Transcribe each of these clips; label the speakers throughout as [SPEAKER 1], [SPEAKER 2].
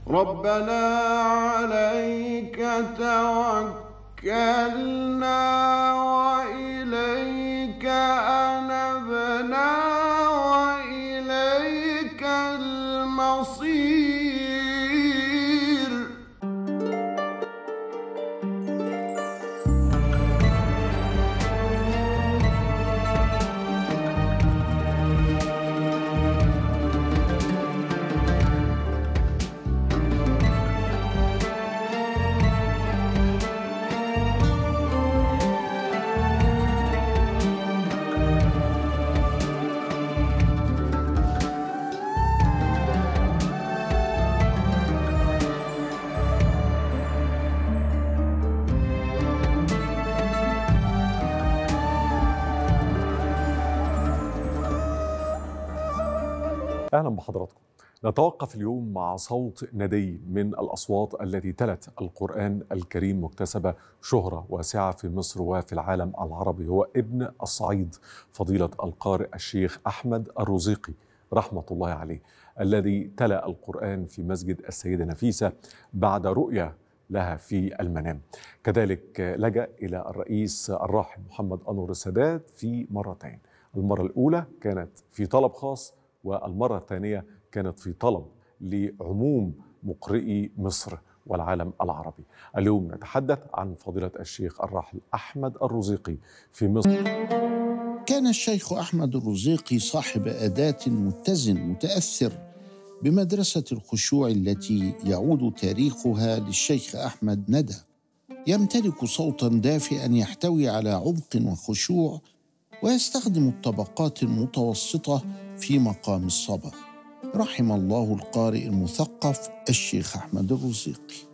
[SPEAKER 1] ربنا عليك توكلنا وإليك أنبنا وإليك المصير
[SPEAKER 2] اهلا بحضراتكم نتوقف اليوم مع صوت ندي من الاصوات التي تلت القران الكريم مكتسبه شهره واسعه في مصر وفي العالم العربي هو ابن الصعيد فضيله القارئ الشيخ احمد الرزيقي رحمه الله عليه الذي تلا القران في مسجد السيده نفيسه بعد رؤيه لها في المنام كذلك لجا الى الرئيس الراحل محمد انور السادات في مرتين المره الاولى كانت في طلب خاص والمرة الثانية كانت في طلب لعموم مقرئي مصر والعالم العربي اليوم نتحدث عن فضيلة الشيخ الراحل أحمد الرزيقي في مصر
[SPEAKER 3] كان الشيخ أحمد الرزيقي صاحب أداة متزن متأثر بمدرسة الخشوع التي يعود تاريخها للشيخ أحمد ندى يمتلك صوتا دافئا يحتوي على عمق وخشوع ويستخدم الطبقات المتوسطة في مقام الصبا رحم الله القارئ المثقف الشيخ أحمد الرزيقي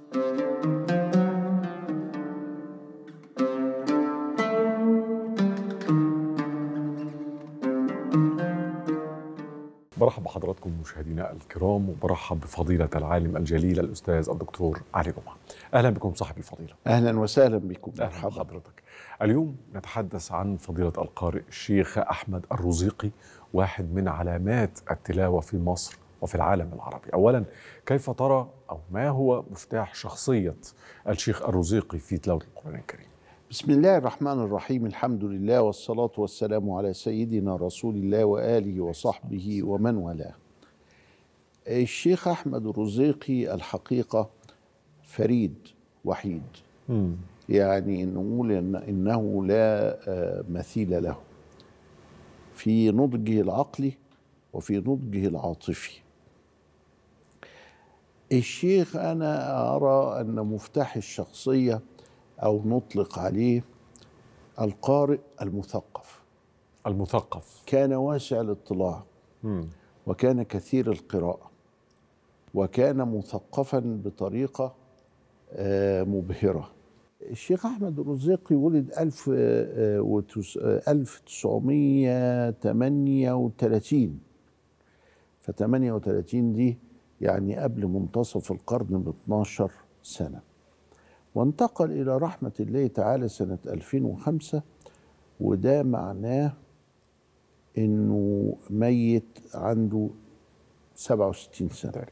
[SPEAKER 2] برحب بحضراتكم مشاهدينا الكرام وبرحب بفضيلة العالم الجليل الأستاذ الدكتور علي جمعة أهلا بكم صاحب الفضيلة
[SPEAKER 3] أهلا وسهلا بكم
[SPEAKER 2] أهلا
[SPEAKER 3] مرحبا
[SPEAKER 2] بحضرتك اليوم نتحدث عن فضيلة القارئ الشيخ أحمد الرزيقي واحد من علامات التلاوة في مصر وفي العالم العربي أولا كيف ترى أو ما هو مفتاح شخصية الشيخ الرزيقي في تلاوة القرآن الكريم
[SPEAKER 3] بسم الله الرحمن الرحيم الحمد لله والصلاة والسلام على سيدنا رسول الله وآله وصحبه ومن والاه الشيخ أحمد الرزيقي الحقيقة فريد وحيد
[SPEAKER 2] مم.
[SPEAKER 3] يعني نقول إن إنه لا آه، مثيل له في نضجه العقلي وفي نضجه العاطفي الشيخ أنا أرى أن مفتاح الشخصية أو نطلق عليه القارئ المثقف
[SPEAKER 2] المثقف
[SPEAKER 3] كان واسع الاطلاع
[SPEAKER 2] مم.
[SPEAKER 3] وكان كثير القراءة وكان مثقفا بطريقة آه، مبهرة الشيخ أحمد الرزيقي ولد 1000 آه، وتس- آه، 1938 ف 38 دي يعني قبل منتصف القرن ب 12 سنة وانتقل إلى رحمة الله تعالى سنة 2005 وده معناه إنه ميت عنده 67 سنة
[SPEAKER 2] تقريبا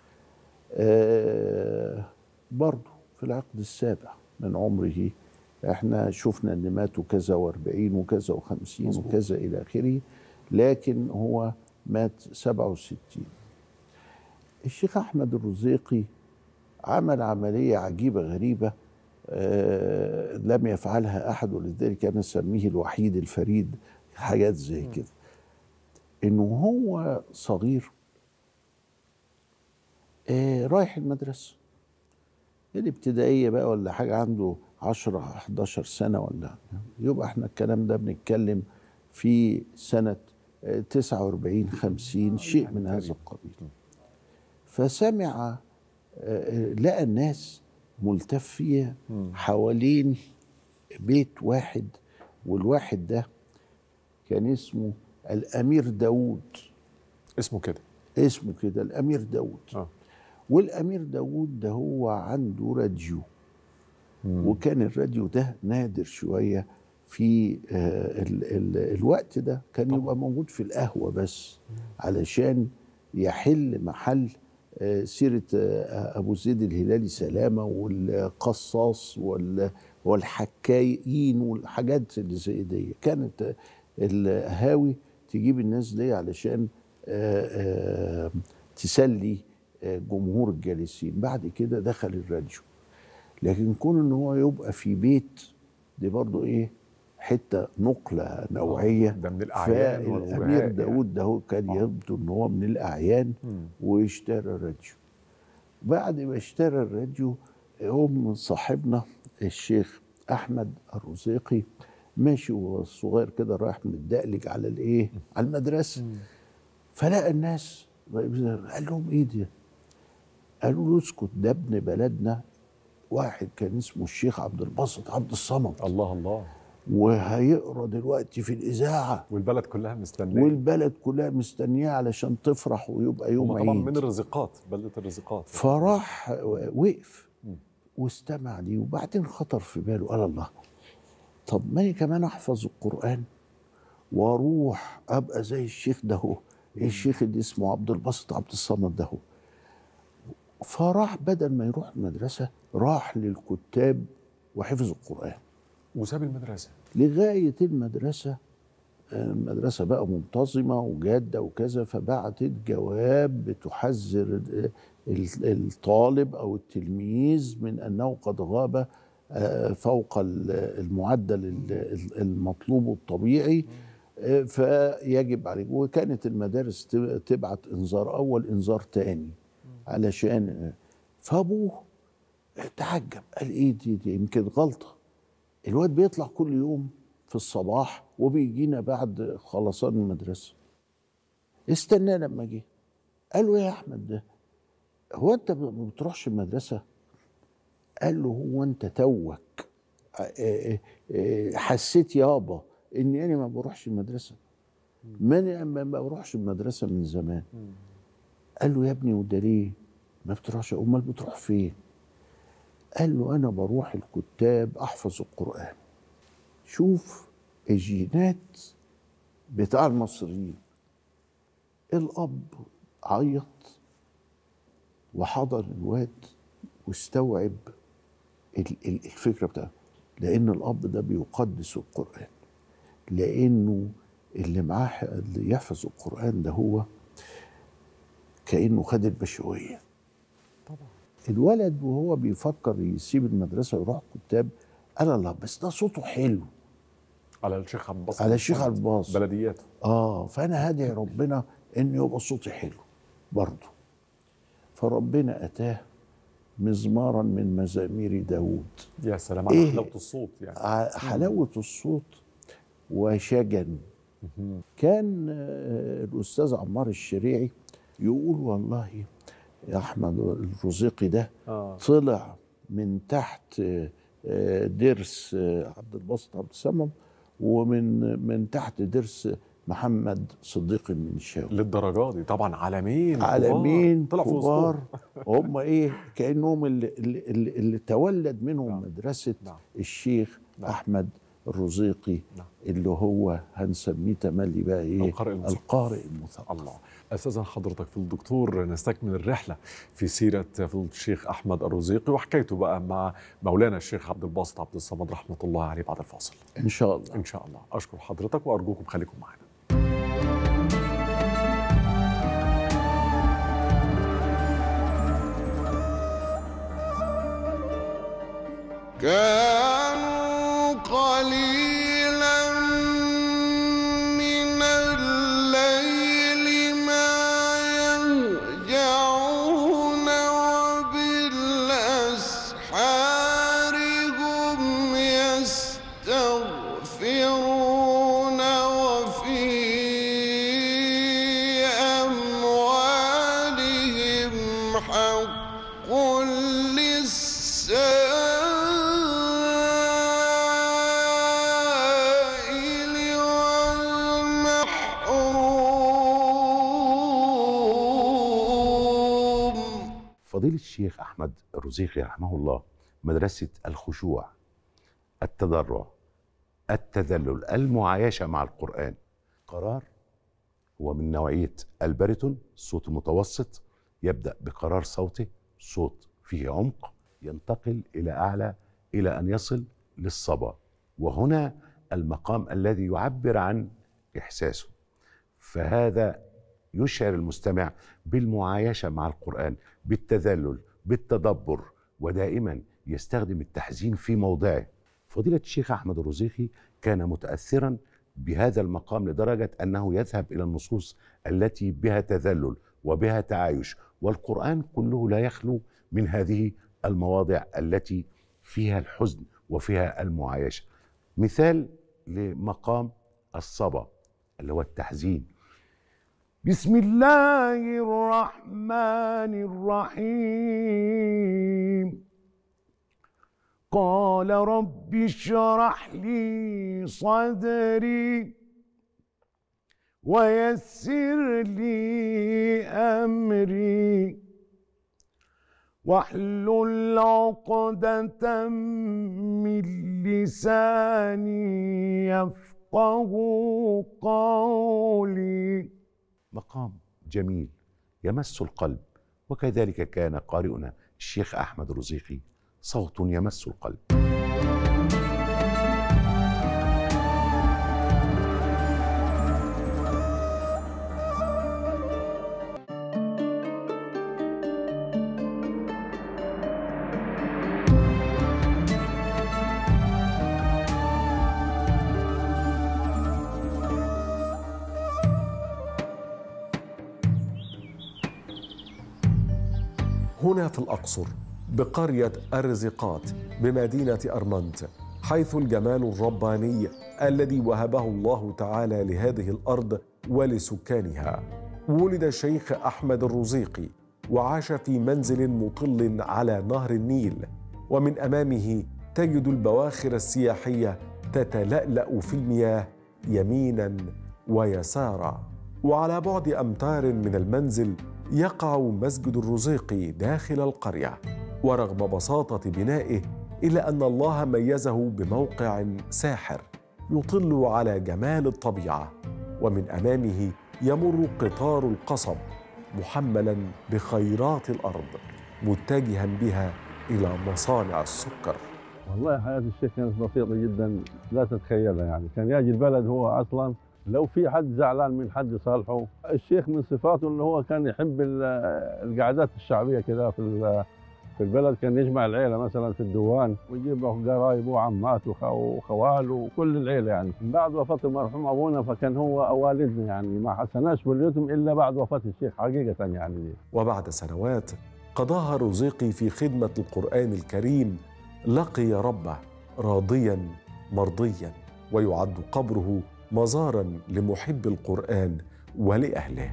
[SPEAKER 3] آه برضه في العقد السابع من عمره احنا شفنا ان ماتوا كذا و40 وكذا و50
[SPEAKER 2] مظبوط.
[SPEAKER 3] وكذا الى اخره لكن هو مات 67 الشيخ احمد الرزيقي عمل عمليه عجيبه غريبه آه لم يفعلها احد ولذلك انا اسميه الوحيد الفريد حاجات زي كده انه هو صغير آه رايح المدرسة الابتدائية بقى ولا حاجة عنده 10 11 سنة ولا يبقى احنا الكلام ده بنتكلم في سنة آه، 49 50 شيء من هذا القبيل فسمع آه، آه، لقى الناس ملتفية حوالين بيت واحد والواحد ده كان اسمه الأمير داود
[SPEAKER 2] اسمه كده
[SPEAKER 3] اسمه كده الأمير داود
[SPEAKER 2] آه.
[SPEAKER 3] والامير داوود ده هو عنده راديو وكان الراديو ده نادر شويه في آه ال ال الوقت ده كان يبقى موجود في القهوه بس علشان يحل محل آه، سيره آه، ابو زيد الهلالي سلامه والقصاص وال- والحكايين والحاجات اللي زي دي كانت آه، الهاوي تجيب الناس دي علشان آه، آه، تسلي آه، جمهور الجالسين بعد كده دخل الراديو لكن كون ان هو يبقى في بيت دي برضو ايه حته نقله نوعيه
[SPEAKER 2] ده من الأعيان
[SPEAKER 3] فالامير
[SPEAKER 2] والوجهاء
[SPEAKER 3] داود ده هو كان
[SPEAKER 2] آه.
[SPEAKER 3] يبدو ان هو من الاعيان
[SPEAKER 2] مم.
[SPEAKER 3] واشترى الراديو بعد ما اشترى الراديو هم صاحبنا الشيخ احمد الرزيقي ماشي وهو صغير كده رايح متدقلج على الايه على المدرسه فلقى الناس قال لهم ايه ده قالوا له اسكت ده ابن بلدنا واحد كان اسمه الشيخ عبد الباسط عبد الصمد
[SPEAKER 2] الله الله
[SPEAKER 3] وهيقرا دلوقتي في الاذاعه
[SPEAKER 2] والبلد كلها مستنيه
[SPEAKER 3] والبلد كلها مستنياه علشان تفرح ويبقى يوم
[SPEAKER 2] هم طبعا
[SPEAKER 3] عيد
[SPEAKER 2] من الرزقات بلده الرزقات
[SPEAKER 3] فراح وقف
[SPEAKER 2] مم.
[SPEAKER 3] واستمع لي وبعدين خطر في باله قال الله طب ما انا كمان احفظ القران واروح ابقى زي الشيخ ده هو الشيخ اللي اسمه عبد الباسط عبد الصمد ده هو فراح بدل ما يروح المدرسه راح للكتاب وحفظ القران
[SPEAKER 2] وساب المدرسه
[SPEAKER 3] لغايه المدرسه آه، المدرسه بقى منتظمه وجاده وكذا فبعتت جواب بتحذر ال- ال- الطالب او التلميذ من انه قد غاب آه، فوق ال- المعدل ال- ال- المطلوب الطبيعي آه، فيجب عليه وكانت المدارس تب- تبعت انذار اول انذار تاني علشان آه، فابوه تعجب قال ايه دي, دي يمكن غلطه الواد بيطلع كل يوم في الصباح وبيجينا بعد خلصان المدرسه استناه لما جه قال له يا احمد ده هو انت ما بتروحش المدرسه قال له هو انت توك آه، آه، آه، حسيت يابا اني انا ما بروحش المدرسه ما انا ما ما بروحش المدرسه من زمان قال له يا ابني وده ليه ما بتروحش امال بتروح فين قال له انا بروح الكتاب احفظ القران شوف الجينات بتاع المصريين الاب عيط وحضر الواد واستوعب ال- ال- الفكره بتاعته لان الاب ده بيقدس القران لانه اللي معاه ح- اللي يحفظ القران ده هو كانه خد البشويه
[SPEAKER 2] طبعا
[SPEAKER 3] الولد وهو بيفكر يسيب المدرسه ويروح كتاب قال الله بس ده صوته حلو
[SPEAKER 2] على الشيخ عبد الباسط
[SPEAKER 3] على الشيخ عبد الباسط.
[SPEAKER 2] بلدياته
[SPEAKER 3] اه فانا هدعي ربنا ان يبقى صوتي حلو برضه فربنا اتاه مزمارا من مزامير داوود
[SPEAKER 2] يا سلام على
[SPEAKER 3] إيه؟
[SPEAKER 2] حلاوه الصوت يعني
[SPEAKER 3] ع- حلاوه الصوت وشجن كان آه، الاستاذ عمار الشريعي يقول والله يا احمد الرزيقي ده
[SPEAKER 2] اه
[SPEAKER 3] طلع من تحت آه، آه، درس آه، عبد الباسط عبد الصمد ومن من تحت درس محمد صديق المنشاوي
[SPEAKER 2] للدرجه دي طبعا عالمين كبار.
[SPEAKER 3] عالمين
[SPEAKER 2] طلع في
[SPEAKER 3] كبار
[SPEAKER 2] وسطهم
[SPEAKER 3] هم ايه كانهم اللي, اللي, اللي, اللي تولد منهم
[SPEAKER 2] نعم.
[SPEAKER 3] مدرسه
[SPEAKER 2] نعم.
[SPEAKER 3] الشيخ
[SPEAKER 2] نعم.
[SPEAKER 3] احمد الرزيقي
[SPEAKER 2] نعم.
[SPEAKER 3] اللي هو هنسميه تملي بقى ايه
[SPEAKER 2] القارئ المثقف.
[SPEAKER 3] القارئ المثقف
[SPEAKER 2] الله استاذن حضرتك في الدكتور نستكمل الرحله في سيره فضيله الشيخ احمد الرزيقي وحكايته بقى مع مولانا الشيخ عبد الباسط عبد الصمد رحمه الله عليه بعد الفاصل
[SPEAKER 3] ان شاء الله
[SPEAKER 2] ان شاء الله اشكر حضرتك وارجوكم خليكم معنا
[SPEAKER 1] كانوا قليلا من الليل ما يهجعون وبالأسحار هم يستغفرون وفي أموالهم حق للسائل والمحروم
[SPEAKER 4] فضيلة الشيخ أحمد الرزيقي رحمه الله مدرسة الخشوع التضرع التذلل المعايشة مع القرآن قرار هو من نوعية الباريتون الصوت المتوسط يبدأ بقرار صوته صوت فيه عمق ينتقل إلى أعلى إلى أن يصل للصبا وهنا المقام الذي يعبر عن إحساسه فهذا يشعر المستمع بالمعايشة مع القرآن بالتذلل بالتدبر ودائما يستخدم التحزين في موضعه فضيلة الشيخ أحمد الرزيقي كان متأثرا بهذا المقام لدرجة أنه يذهب إلى النصوص التي بها تذلل وبها تعايش والقرآن كله لا يخلو من هذه المواضع التي فيها الحزن وفيها المعايشة مثال لمقام الصبا اللي هو التحزين بسم الله الرحمن الرحيم قال رب اشرح لي صدري ويسر لي امري واحلل عقدة من لساني يفقه قولي مقام جميل يمس القلب وكذلك كان قارئنا الشيخ احمد رزيقي صوت يمس القلب
[SPEAKER 2] هنا في الأقصر بقرية أرزقات بمدينة أرمنت حيث الجمال الرباني الذي وهبه الله تعالى لهذه الأرض ولسكانها ولد الشيخ أحمد الرزيقي وعاش في منزل مطل على نهر النيل ومن أمامه تجد البواخر السياحية تتلألأ في المياه يمينا ويسارا وعلى بعد أمتار من المنزل يقع مسجد الرزيقي داخل القريه ورغم بساطه بنائه الا ان الله ميزه بموقع ساحر يطل على جمال الطبيعه ومن امامه يمر قطار القصب محملا بخيرات الارض متجها بها الى مصانع السكر
[SPEAKER 5] والله حياة الشيخ كانت بسيطة جدا لا تتخيلها يعني كان يجي البلد هو أصلا لو في حد زعلان من حد صالحه الشيخ من صفاته انه هو كان يحب ال- القعدات الشعبيه كده في ال- في البلد كان يجمع العيله مثلا في الديوان ويجيب قرايبه وعماته وخ- وخواله وكل العيله يعني من بعد وفاه المرحوم ابونا فكان هو والدنا يعني ما حسناش بليتهم الا بعد وفاه الشيخ حقيقه يعني
[SPEAKER 2] وبعد سنوات قضاها رزيقي في خدمه القران الكريم لقي ربه راضيا مرضيا ويعد قبره مزارا لمحب القران ولاهله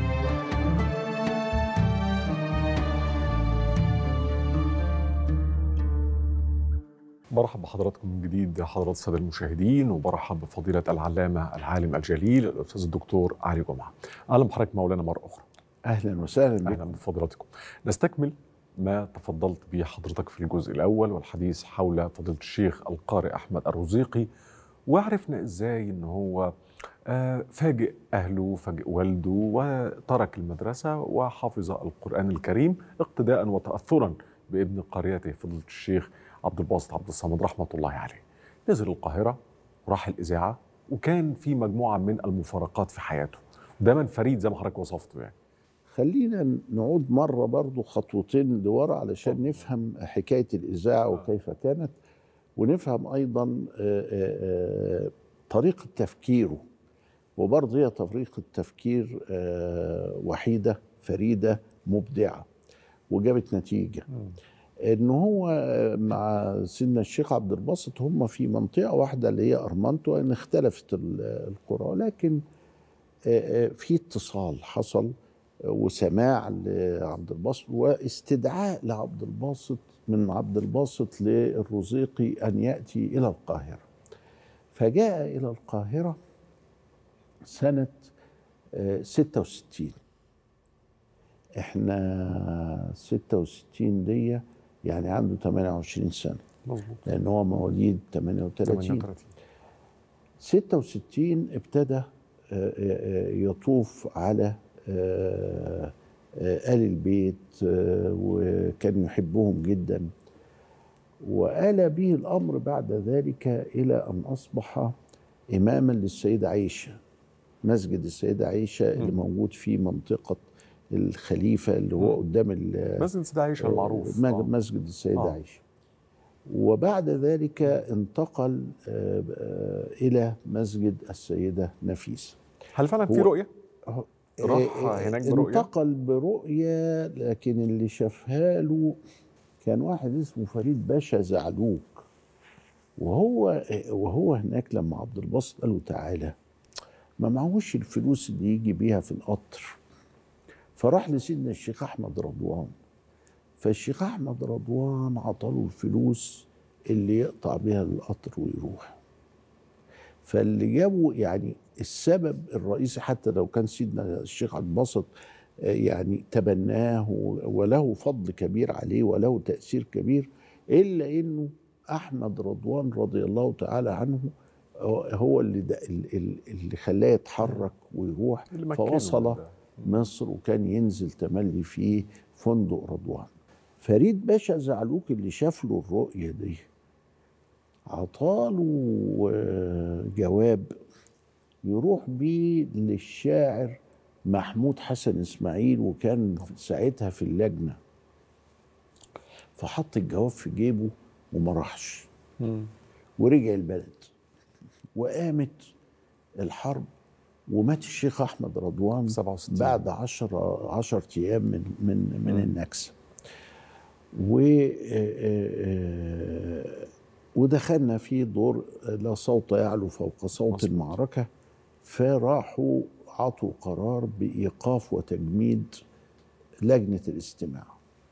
[SPEAKER 2] برحب بحضراتكم من جديد حضرات الساده المشاهدين وبرحب بفضيله العلامه العالم الجليل الاستاذ الدكتور علي جمعه. اهلا بحضرتك مولانا مره اخرى.
[SPEAKER 3] اهلا وسهلا بك
[SPEAKER 2] اهلا بفضيلتكم. نستكمل ما تفضلت به حضرتك في الجزء الاول والحديث حول فضيله الشيخ القارئ احمد الرزيقي وعرفنا ازاي ان هو آه، فاجئ اهله فاجئ والده وترك المدرسه وحفظ القران الكريم اقتداء وتاثرا بابن قريته فضيله الشيخ عبد الباسط عبد الصمد رحمه الله عليه. نزل القاهره وراح الاذاعه وكان في مجموعه من المفارقات في حياته. دايما فريد زي ما حضرتك وصفته يعني.
[SPEAKER 3] خلينا نعود مرة برضو خطوتين لورا علشان نفهم حكاية الإذاعة وكيف كانت ونفهم أيضا آه، آه، آه، طريقة تفكيره وبرضه هي طريقة تفكير آه، وحيدة فريدة مبدعة وجابت نتيجة ان هو مع سيدنا الشيخ عبد الباسط هم في منطقه واحده اللي هي ارمنتو ان اختلفت ال- القرى لكن آه، آه، في اتصال حصل وسماع لعبد الباسط واستدعاء لعبد الباسط من عبد الباسط للرزيقي ان ياتي الى القاهره فجاء الى القاهره سنه آه، 66 احنا 66 دي يعني عنده 28 سنه
[SPEAKER 2] مظبوط
[SPEAKER 3] لان هو مواليد 38
[SPEAKER 2] 38
[SPEAKER 3] 66 ابتدى آه، آه، يطوف على آه، آه، آل البيت آه، وكان يحبهم جدا وآل به الأمر بعد ذلك إلى أن أصبح إماما للسيدة عائشة مسجد السيدة عائشة اللي موجود في منطقة الخليفة اللي هو قدام ال-
[SPEAKER 2] مسجد سيدة عائشة المعروف
[SPEAKER 3] مج-
[SPEAKER 2] آه.
[SPEAKER 3] مسجد السيدة
[SPEAKER 2] آه.
[SPEAKER 3] عائشة وبعد ذلك انتقل آه، آه، إلى مسجد السيدة نفيسة
[SPEAKER 2] هل فعلا في
[SPEAKER 3] هو-
[SPEAKER 2] رؤية؟ راح
[SPEAKER 3] آه،
[SPEAKER 2] هناك برؤية؟
[SPEAKER 3] انتقل برؤية لكن اللي شافها له كان واحد اسمه فريد باشا زعلوك وهو وهو هناك لما عبد الباسط قال له تعالى ما معهوش الفلوس اللي يجي بيها في القطر فراح لسيدنا الشيخ احمد رضوان فالشيخ احمد رضوان عطاله الفلوس اللي يقطع بيها القطر ويروح فاللي جابه يعني السبب الرئيسي حتى لو كان سيدنا الشيخ عبد الباسط آه، يعني تبناه وله فضل كبير عليه وله تأثير كبير إلا إنه أحمد رضوان رضي الله تعالى عنه هو- هو اللي ده اللي اللي خلاه يتحرك ويروح
[SPEAKER 2] اللي مكنه
[SPEAKER 3] فوصل
[SPEAKER 2] ده.
[SPEAKER 3] مصر وكان ينزل تملي في فندق رضوان فريد باشا زعلوك اللي شاف له الرؤية دي عطاله آه، جواب يروح بيه للشاعر محمود حسن اسماعيل وكان ساعتها في اللجنة فحط الجواب في جيبه وما راحش
[SPEAKER 2] مم.
[SPEAKER 3] ورجع البلد وقامت الحرب ومات الشيخ احمد رضوان
[SPEAKER 2] 67.
[SPEAKER 3] بعد عشر عشر ايام من من من النكسه و آه، آه، ودخلنا في دور لا صوت يعلو فوق صوت
[SPEAKER 2] مظبوط.
[SPEAKER 3] المعركه فراحوا عطوا قرار بايقاف وتجميد لجنه الاستماع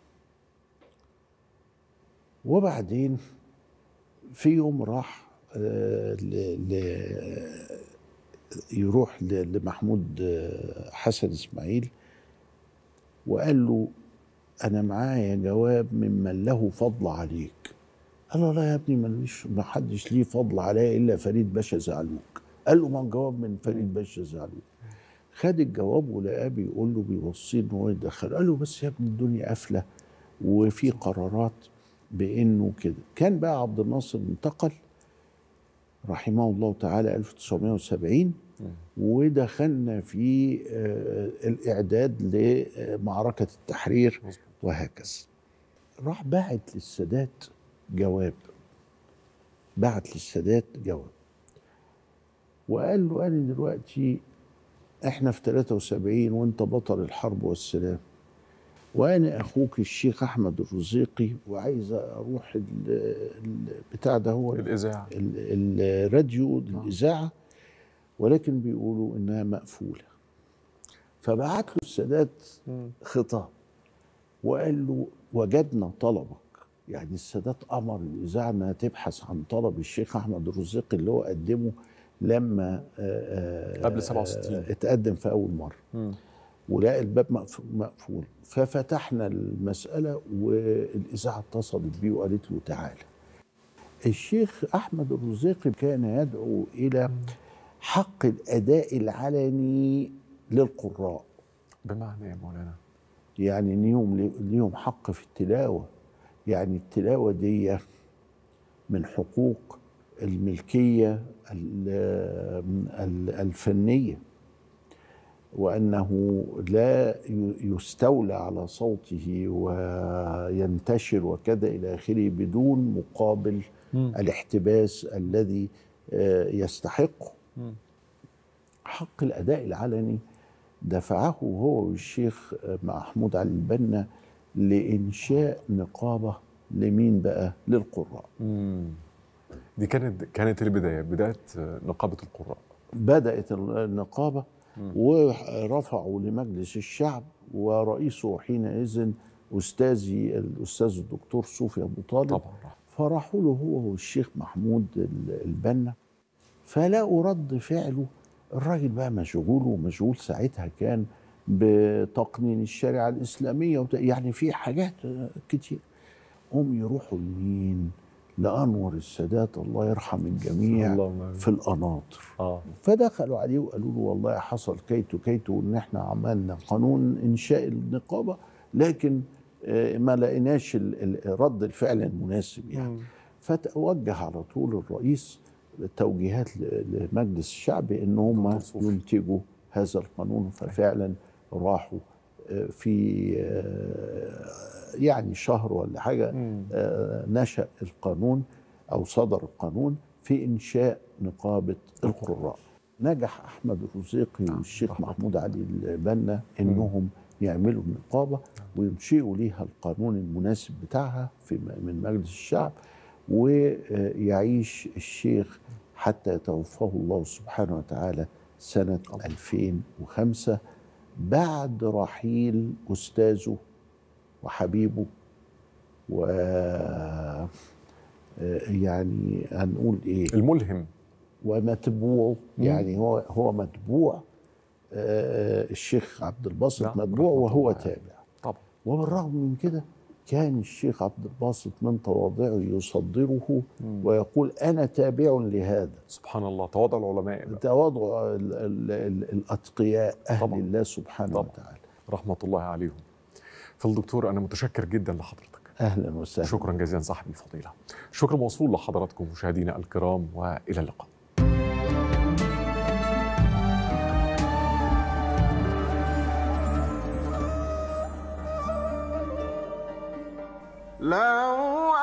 [SPEAKER 3] وبعدين في يوم راح آه، ل- ل- يروح ل- لمحمود آه، حسن اسماعيل وقال له انا معايا جواب ممن له فضل عليك قال له لا يا ابني ملوش ما حدش ليه فضل عليا الا فريد باشا زعلوك قال له ما الجواب من فريد باشا زعلوك خد الجواب ولقاه بيقول له بيوصيه ان هو يدخل قال له بس يا ابني الدنيا قافله وفي قرارات بانه كده كان بقى عبد الناصر انتقل رحمه الله تعالى 1970 ودخلنا في آه، الاعداد لمعركه التحرير
[SPEAKER 2] مظبوط.
[SPEAKER 3] وهكذا راح بعت للسادات جواب بعت للسادات جواب وقال له انا دلوقتي احنا في 73 وانت بطل الحرب والسلام وانا اخوك الشيخ احمد الرزيقي وعايز اروح ال- ال- بتاع ده هو
[SPEAKER 2] الإذاعة
[SPEAKER 3] ال- الراديو الاذاعه ولكن بيقولوا انها مقفوله فبعت له السادات خطاب وقال له وجدنا طلبك يعني السادات امر الاذاعه انها تبحث عن طلب الشيخ احمد الرزيقي اللي هو قدمه لما آه، آه،
[SPEAKER 2] قبل 67.
[SPEAKER 3] آه، اتقدم في اول مره
[SPEAKER 2] مم.
[SPEAKER 3] ولقى الباب مقف- مقفول ففتحنا المسألة والإذاعة اتصلت بيه وقالت له تعالى الشيخ أحمد الرزيقي كان يدعو إلى حق الأداء العلني للقراء
[SPEAKER 2] بمعنى يا مولانا
[SPEAKER 3] يعني ليهم ليهم حق في التلاوة يعني التلاوة دي من حقوق الملكية ال- ال- الفنية وأنه لا ي- يستولى على صوته وينتشر وكذا إلى آخره بدون مقابل الاحتباس الذي آه، يستحقه حق الأداء العلني دفعه هو والشيخ محمود علي البنا لإنشاء نقابة لمين بقى؟ للقراء
[SPEAKER 2] مم. دي كانت كانت البداية بداية نقابة القراء
[SPEAKER 3] بدأت النقابة ورفعوا لمجلس الشعب ورئيسه حينئذ أستاذي الأستاذ الدكتور صوفي أبو طالب
[SPEAKER 2] طبعا
[SPEAKER 3] فراحوا له هو والشيخ محمود ال- البنا فلقوا رد فعله الراجل بقى مشغول ومشغول ساعتها كان بتقنين الشريعة الإسلامية وت- يعني في حاجات كتير هم يروحوا لمين لانور السادات الله يرحم الجميع
[SPEAKER 2] اللهم آمين.
[SPEAKER 3] في القناطر
[SPEAKER 2] اه
[SPEAKER 3] فدخلوا عليه وقالوا له والله حصل كيت وكيت وان احنا عملنا قانون انشاء النقابه لكن آه، ما لقيناش ال- ال- رد الفعل المناسب يعني فتوجه على طول الرئيس توجيهات ل- لمجلس الشعب ان هم
[SPEAKER 2] منصور.
[SPEAKER 3] ينتجوا هذا القانون ففعلا راحوا آه، في آه، يعني شهر ولا حاجه آه، نشأ القانون او صدر القانون في انشاء نقابه القراء نجح احمد الرزيقي والشيخ محمود علي البنا انهم يعملوا النقابه وينشئوا ليها القانون المناسب بتاعها في م- من مجلس الشعب ويعيش الشيخ حتى يتوفاه الله سبحانه وتعالى سنه 2005 بعد رحيل استاذه وحبيبه و يعني هنقول ايه
[SPEAKER 2] الملهم
[SPEAKER 3] ومتبوعه يعني هو هو متبوع آه، الشيخ عبد الباسط
[SPEAKER 2] نعم،
[SPEAKER 3] متبوع
[SPEAKER 2] رحمة
[SPEAKER 3] وهو
[SPEAKER 2] الله عليه.
[SPEAKER 3] تابع
[SPEAKER 2] طبعا
[SPEAKER 3] وبالرغم من كده كان الشيخ عبد الباسط من تواضعه يصدره ويقول انا تابع لهذا
[SPEAKER 2] سبحان الله تواضع العلماء بقى.
[SPEAKER 3] تواضع ال ال ال الاتقياء اهل
[SPEAKER 2] طبعاً.
[SPEAKER 3] الله سبحانه
[SPEAKER 2] طبعاً.
[SPEAKER 3] وتعالى
[SPEAKER 2] رحمه الله عليهم فالدكتور انا متشكر جدا لحضرتك
[SPEAKER 3] اهلا وسهلا
[SPEAKER 2] شكرا جزيلا صاحب الفضيله شكرا موصول لحضراتكم مشاهدينا الكرام والى اللقاء
[SPEAKER 1] لو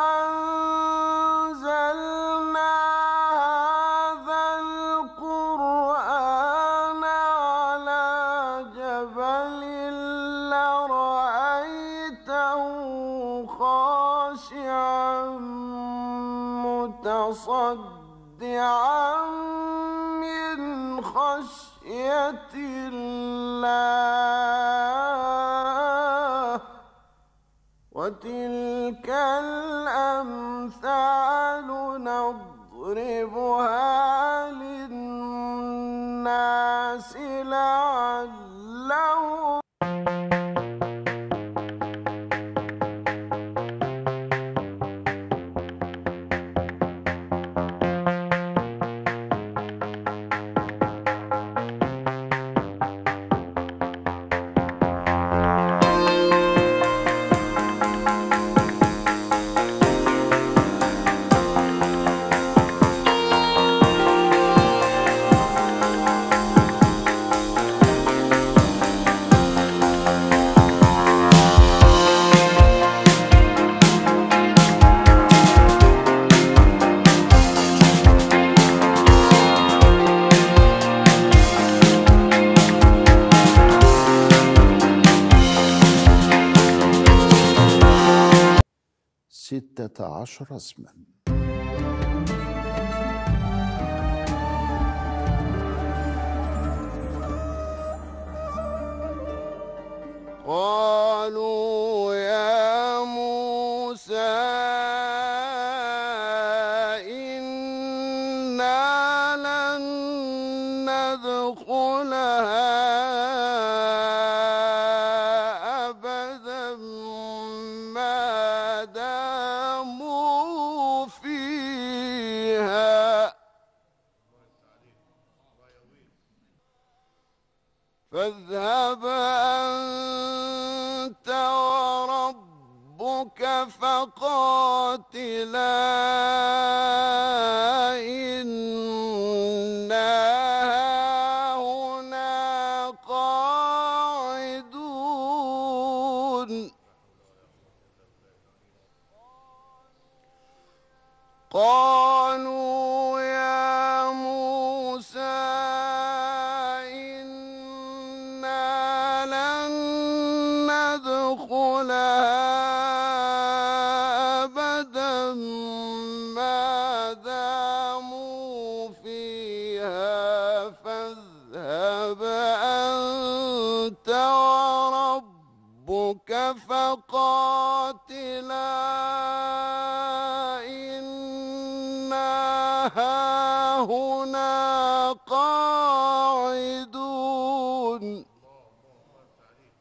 [SPEAKER 1] أنزلنا هذا القرآن على جبل لرأيته خاشعا متصدعا من خشية الله وتلك الأمثال نضربها للناس لعلهم
[SPEAKER 3] ستة عشر اسما
[SPEAKER 1] قالوا يا موسى إنا لن ندخلها أبدا ما داموا فيها فاذهب أنت وربك فقاتلا إنا هنا قاعدون قالوا يا موسى إنا لن ندخلها أبدا ما داموا فيها فاذهب أنت وربك فقاتلا إنا هاهنا قاعدون